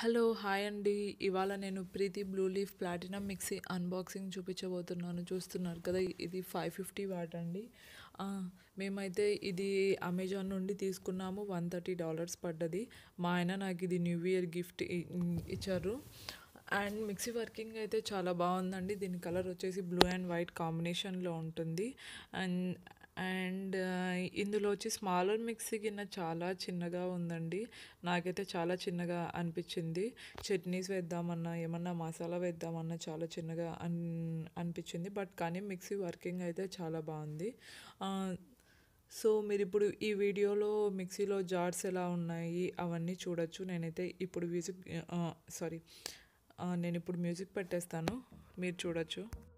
Hello hi అండి ఇవాళ నేను Preethi blue leaf platinum mixie unboxing చూపించబోతున్నాను చూస్తున్నారు కదా ఇది ఫైవ్ ఫిఫ్టీ వాట్ అండి ఆ, మేమైతే ఇది అమెజాన్ నుండి తీసుకున్నాము వన్ థర్టీ డాలర్స్ పడ్డది మా ఆయన నాకు ఇది న్యూ ఇయర్ గిఫ్ట్ ఇ- ఇచ్చారు అండ్ మిక్సీ వర్కింగ్ అయితే చాలా బాగుందండి దీని కలర్ వచ్చేసి బ్లూ అండ్ వైట్ కాంబినేషన్లో ఉంటుంది అండ్ అండ్ ఇందులో వచ్చి స్మాలర్ మిక్సీ గిన్నె చాలా చిన్నగా ఉందండి నాకైతే చాలా చిన్నగా అనిపించింది చట్నీస్ వేద్దామన్నా ఏమన్నా మసాలా వేద్దామన్నా చాలా చిన్నగా అన్ అనిపించింది బట్ కానీ మిక్సీ వర్కింగ్ అయితే చాలా బాగుంది ఆ, సో మీరు ఇప్పుడు ఈ వీడియోలో మిక్సీలో జార్స్ ఎలా ఉన్నాయి అవన్నీ చూడొచ్చు నేనైతే ఇప్పుడు మ్యూజిక్ సారీ నేను ఇప్పుడు మ్యూజిక్ పెట్టేస్తాను మీరు చూడొచ్చు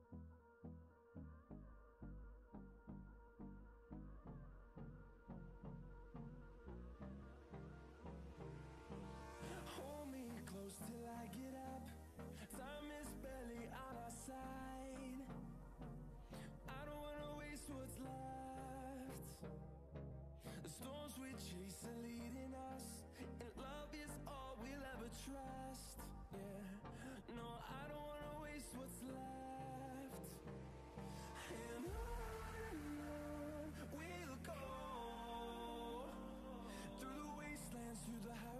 Hold me close till I get up. Time is barely on our side. I don't wanna waste what's left. The storms we chase are leading us, and love is all we'll ever trust. Yeah, no, I don't wanna waste what's left. And on and on we'll go through the wastelands, through the highways.